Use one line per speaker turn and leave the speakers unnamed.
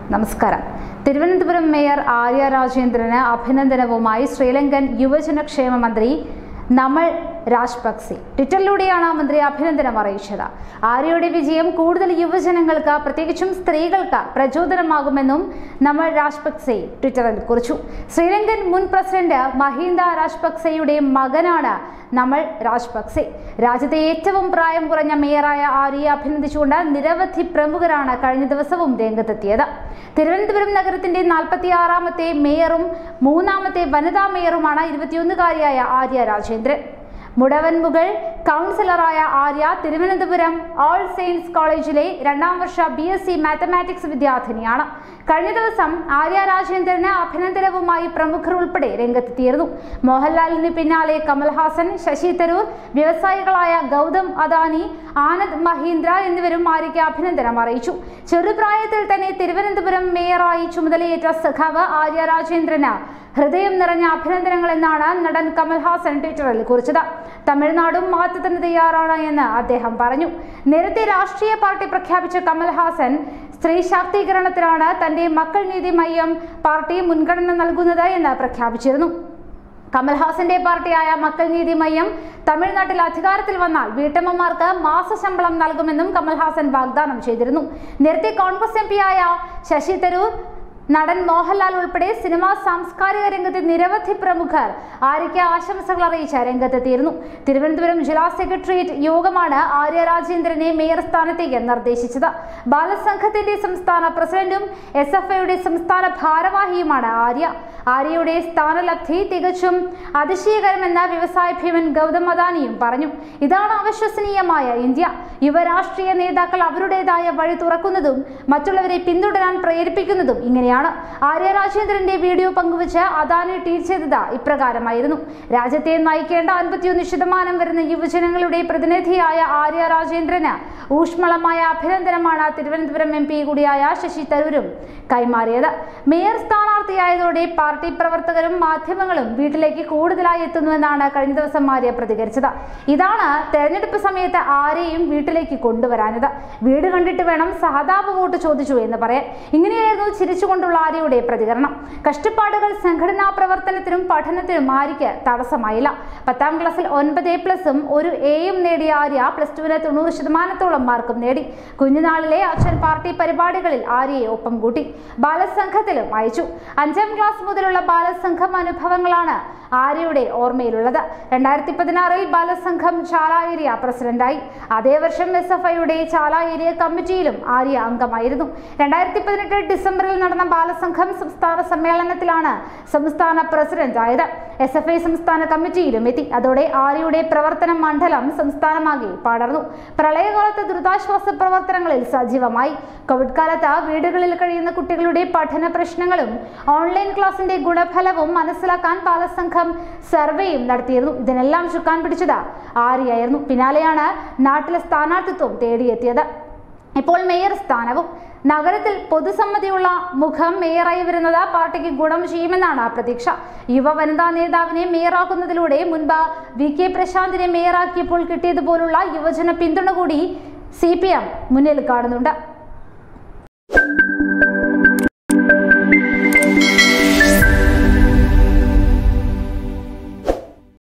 നമസ്കാരം തിരുവനന്തപുരം മേയർ ആര്യ രാജേന്ദ്രന് അഭിനന്ദനവുമായി ശ്രീലങ്കൻ യുവജനക്ഷേമ മന്ത്രി നമ്മൾ രാജ്പക്സെ ട്വിറ്ററിലൂടെയാണ് മന്ത്രി അഭിനന്ദനം അറിയിച്ചത് ആര്യയുടെ വിജയം കൂടുതൽ യുവജനങ്ങൾക്ക് പ്രത്യേകിച്ചും സ്ത്രീകൾക്ക് പ്രചോദനമാകുമെന്നും നമ്മൾ രാജ്പക്സെ ട്വിറ്ററിൽ കുറിച്ചു ശ്രീലങ്കൻ മുൻ പ്രസിഡന്റ് മഹീന്ദ രാജ്പക്സെയുടെ മകനാണ് നമ്മൾ രാജ്പക്സെ രാജ്യത്തെ ഏറ്റവും പ്രായം കുറഞ്ഞ മേയറായ ആര്യയെ അഭിനന്ദിച്ചുകൊണ്ട് നിരവധി പ്രമുഖരാണ് കഴിഞ്ഞ ദിവസവും രംഗത്തെത്തിയത് തിരുവനന്തപുരം നഗരത്തിന്റെ നാൽപ്പത്തിയാറാമത്തെ മേയറും മൂന്നാമത്തെ വനിതാ മേയറുമാണ് ഇരുപത്തിയൊന്നുകാരിയായ ആര്യ രാജേന്ദ്രൻ മുടവൻമുകൾ കൗൺസിലറായ ആര്യ തിരുവനന്തപുരം ഓൾ സെയിൻസ് കോളേജിലെ രണ്ടാം വർഷ ബി എസ് സി മാത്തമാറ്റിക്സ് വിദ്യാർത്ഥിനിയാണ് കഴിഞ്ഞ ദിവസം ആര്യ രാജേന്ദ്രന് അഭിനന്ദനവുമായി പ്രമുഖർ ഉൾപ്പെടെ രംഗത്തെത്തിയിരുന്നു മോഹൻലാലിന് പിന്നാലെ കമൽഹാസൻ ശശി തരൂർ വ്യവസായികളായ ഗൗതം അദാനി ആനന്ദ് മഹീന്ദ്ര എന്നിവരും ആര്യയ്ക്ക് അഭിനന്ദനം അറിയിച്ചു ചെറുപ്രായത്തിൽ തന്നെ തിരുവനന്തപുരം മേയറായി ചുമതലയേറ്റ സഖാവ് ആര്യ രാജേന്ദ്രന് ഹൃദയം നിറഞ്ഞ അഭിനന്ദനങ്ങൾ എന്നാണ് നടൻ കമൽഹാസൻ ട്വിറ്ററിൽ കുറിച്ചത് തമിഴ്നാടും മാറ്റത്തിന് തയ്യാറാണ് എന്ന് അദ്ദേഹം പറഞ്ഞു നേരത്തെ രാഷ്ട്രീയ പാർട്ടി പ്രഖ്യാപിച്ച കമൽഹാസൻ സ്ത്രീ ശാക്തീകരണത്തിനാണ് തന്റെ മക്കൾ നീതി മയ്യം പാർട്ടി മുൻഗണന നൽകുന്നത് എന്ന് പ്രഖ്യാപിച്ചിരുന്നു കമൽഹാസന്റെ പാർട്ടിയായ മക്കൾ നീതി മയ്യം തമിഴ്നാട്ടിൽ അധികാരത്തിൽ വന്നാൽ വീട്ടമ്മമാർക്ക് മാസശമ്പളം നൽകുമെന്നും കമൽഹാസൻ വാഗ്ദാനം ചെയ്തിരുന്നു നേരത്തെ കോൺഗ്രസ് എം പിയായ ശശി തരൂർ നടൻ മോഹൻലാൽ ഉൾപ്പെടെ സിനിമാ സാംസ്കാരിക രംഗത്തെ നിരവധി പ്രമുഖർ ആര്യയ്ക്ക് ആശംസകൾ അറിയിച്ച രംഗത്തെത്തിയിരുന്നു തിരുവനന്തപുരം ജില്ലാ സെക്രട്ടേറിയറ്റ് യോഗമാണ് ആര്യ രാജേന്ദ്രനെ മേയർ സ്ഥാനത്തേക്ക് നിർദ്ദേശിച്ചത് ബാലസംഘത്തിന്റെ സംസ്ഥാന പ്രസിഡന്റും എസ് എഫ് ഐയുടെ സംസ്ഥാന ഭാരവാഹിയുമാണ് ആര്യ ആര്യയുടെ സ്ഥാനലബ്ധി തികച്ചും അതിശയകരമെന്ന് വ്യവസായ ഭീമൻ ഗൗതം അദാനിയും പറഞ്ഞു ഇതാണ് അവിശ്വസനീയമായ ഇന്ത്യ യുവരാഷ്ട്രീയ നേതാക്കൾ അവരുടേതായ വഴി തുറക്കുന്നതും മറ്റുള്ളവരെ പിന്തുടരാൻ പ്രേരിപ്പിക്കുന്നതും ഇങ്ങനെയാണ് ആര്യ രാജേന്ദ്രന്റെ വീഡിയോ പങ്കുവച്ച് അദാനി ട്വീറ്റ് ചെയ്തത് ഇപ്രകാരമായിരുന്നു രാജ്യത്തെ നയിക്കേണ്ട അൻപത്തിയൊന്ന് ശതമാനം വരുന്ന യുവജനങ്ങളുടെ പ്രതിനിധിയായ ആര്യ രാജേന്ദ്രന് ഊഷ്മളമായ അഭിനന്ദനമാണ് തിരുവനന്തപുരം എം പി കൂടിയായ ശശി തരൂരും കൈമാറിയത് മേയർ സ്ഥാനാർത്ഥിയായതോടെ പാർട്ടി പ്രവർത്തകരും മാധ്യമങ്ങളും വീട്ടിലേക്ക് കൂടുതലായി എത്തുന്നുവെന്നാണ് കഴിഞ്ഞ ദിവസം ആര്യ പ്രതികരിച്ചത് ഇതാണ് തെരഞ്ഞെടുപ്പ് സമയത്ത് ആരെയും വീട്ടിലേക്ക് കൊണ്ടുവരാനത് വീട് കണ്ടിട്ട് വേണം സഹതാപ വോട്ട് ചോദിച്ചു എന്ന് പറയാൻ ഇങ്ങനെയായിരുന്നു ചിരിച്ചുകൊണ്ടുള്ള ആര്യയുടെ പ്രതികരണം കഷ്ടപ്പാടുകൾ സംഘടനാ പ്രവർത്തനത്തിനും പഠനത്തിനും ആര്യയ്ക്ക് തടസ്സമായില്ല പത്താം ക്ലാസ്സിൽ ഒൻപത് എ പ്ലസും ഒരു എയും നേടിയ ആര്യ പ്ലസ് ടുവിന് തൊണ്ണൂറ് ശതമാനത്തോളം മാർക്കും നേടി കുഞ്ഞുനാളിലെ അച്ഛൻ പാർട്ടി പരിപാടികളിൽ ആര്യയെ ഒപ്പം കൂട്ടി ബാലസംഘത്തിലും അയച്ചു അഞ്ചാം ക്ലാസ് മുതലുള്ള ബാലസംഘം അനുഭവങ്ങളാണ് ആര്യയുടെ ഓർമ്മയിലുള്ളത് രണ്ടായിരത്തി പതിനാറിൽ ബാലസംഘം ചാല ഏരിയ പ്രസിഡന്റായി അതേ വർഷം എസ് എഫ് ഐയുടെ ചാല ഏരിയ കമ്മിറ്റിയിലും ആര്യ അംഗമായിരുന്നു രണ്ടായിരത്തി പതിനെട്ട് ഡിസംബറിൽ നടന്ന ബാലസംഘം സംസ്ഥാന സമ്മേളനത്തിലാണ് സംസ്ഥാന പ്രസിഡന്റ് ആയത് എസ് എഫ് ഐ സംസ്ഥാന കമ്മിറ്റിയിലും എത്തി അതോടെ ആര്യയുടെ പ്രവർത്തന മണ്ഡലം സംസ്ഥാനമാകെ പടർന്നു പ്രളയകാലത്ത് ദുരിതാശ്വാസ പ്രവർത്തനങ്ങളിൽ സജീവമായി കോവിഡ് കാലത്ത് വീടുകളിൽ കഴിയുന്ന കുട്ടികളുടെ പഠന പ്രശ്നങ്ങളും ഓൺലൈൻ ക്ലാസിന്റെ ഗുണഫലവും മനസ്സിലാക്കാൻ ബാലസംഘം സർവേയും നടത്തിയിരുന്നു ഇതിനെല്ലാം ചുക്കാൻ പിടിച്ചത് ആര്യായിരുന്നു പിന്നാലെയാണ് നാട്ടിലെ സ്ഥാനാർത്ഥിത്വം തേടിയെത്തിയത് ഇപ്പോൾ മേയർ സ്ഥാനവും നഗരത്തിൽ പൊതുസമ്മതിയുള്ള മുഖം മേയറായി വരുന്നത് പാർട്ടിക്ക് ഗുണം ചെയ്യുമെന്നാണ് പ്രതീക്ഷ യുവ വനിതാ നേതാവിനെ മേയറാക്കുന്നതിലൂടെ മുൻപ് വി കെ പ്രശാന്തിനെ മേയറാക്കിയപ്പോൾ കിട്ടിയതുപോലുള്ള യുവജന പിന്തുണ കൂടി സി പി എം മുന്നിൽ കാണുന്നുണ്ട്